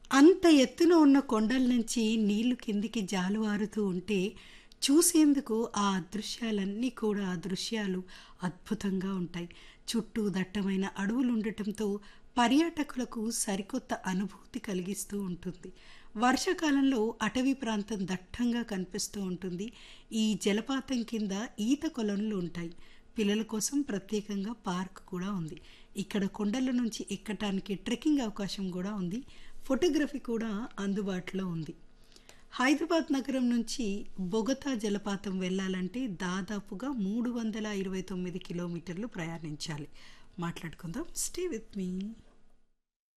అంత ఎత్తున ఉన్న కొండల నుంచి నీళ్లు కిందికి జాలువారుతూ ఉంటే చూసేందుకు ఆ దృశ్యాలన్నీ కూడా ఆ దృశ్యాలు అద్భుతంగా ఉంటాయి చుట్టూ దట్టమైన అడవులు ఉండటంతో పర్యాటకులకు సరికొత్త అనుభూతి కలిగిస్తూ ఉంటుంది వర్షాకాలంలో అటవీ ప్రాంతం దట్టంగా కనిపిస్తూ ఉంటుంది ఈ జలపాతం కింద ఈత కొలనులు ఉంటాయి పిల్లల కోసం ప్రత్యేకంగా పార్క్ కూడా ఉంది ఇక్కడ కొండల నుంచి ఎక్కటానికి ట్రెక్కింగ్ అవకాశం కూడా ఉంది ఫోటోగ్రఫీ కూడా అందుబాటులో ఉంది హైదరాబాద్ నగరం నుంచి బొగతా జలపాతం వెళ్ళాలంటే దాదాపుగా మూడు వందల ఇరవై తొమ్మిది కిలోమీటర్లు ప్రయాణించాలి మాట్లాడుకుందాం స్టే విత్ మీ